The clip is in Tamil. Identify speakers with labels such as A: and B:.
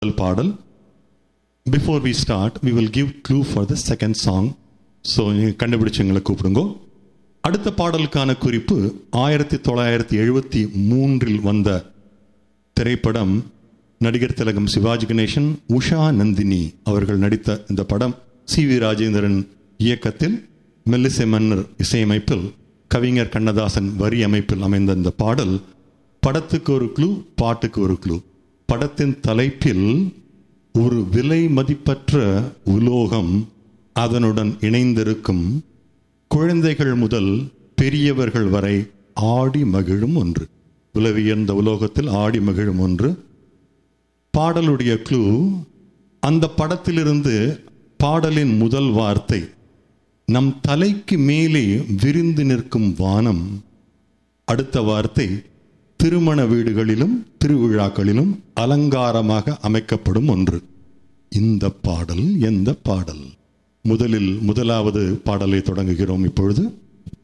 A: முதல் பாடல் before we start we will give clue for the second song so நீங்கள் கண்டுபிடிச்சு எங்களை கூப்பிடுங்க அடுத்த பாடலுக்கான குறிப்பு ஆயிரத்தி தொள்ளாயிரத்தி எழுபத்தி மூன்றில் வந்த திரைப்படம் நடிகர் திலகம் சிவாஜி கணேசன் உஷா நந்தினி அவர்கள் நடித்த இந்த படம் சி வி ராஜேந்திரன் இயக்கத்தில் மெல்லிசை மன்னர் இசையமைப்பில் கவிஞர் கண்ணதாசன் வரி அமைப்பில் அமைந்த இந்த பாடல் படத்துக்கு ஒரு க்ளூ பாட்டுக்கு ஒரு க்ளூ படத்தின் தலைப்பில் ஒரு விலை மதிப்பற்ற உலோகம் அதனுடன் இணைந்திருக்கும் குழந்தைகள் முதல் பெரியவர்கள் வரை ஆடி மகிழும் ஒன்று உலவியர்ந்த உலோகத்தில் ஆடி மகிழும் ஒன்று பாடலுடைய க்ளூ அந்த படத்திலிருந்து பாடலின் முதல் வார்த்தை நம் தலைக்கு மேலே விரிந்து நிற்கும் வானம் அடுத்த வார்த்தை திருமண வீடுகளிலும் திருவிழாக்களிலும் அலங்காரமாக அமைக்கப்படும் ஒன்று இந்த பாடல் எந்த பாடல் முதலில் முதலாவது பாடலை தொடங்குகிறோம் இப்பொழுது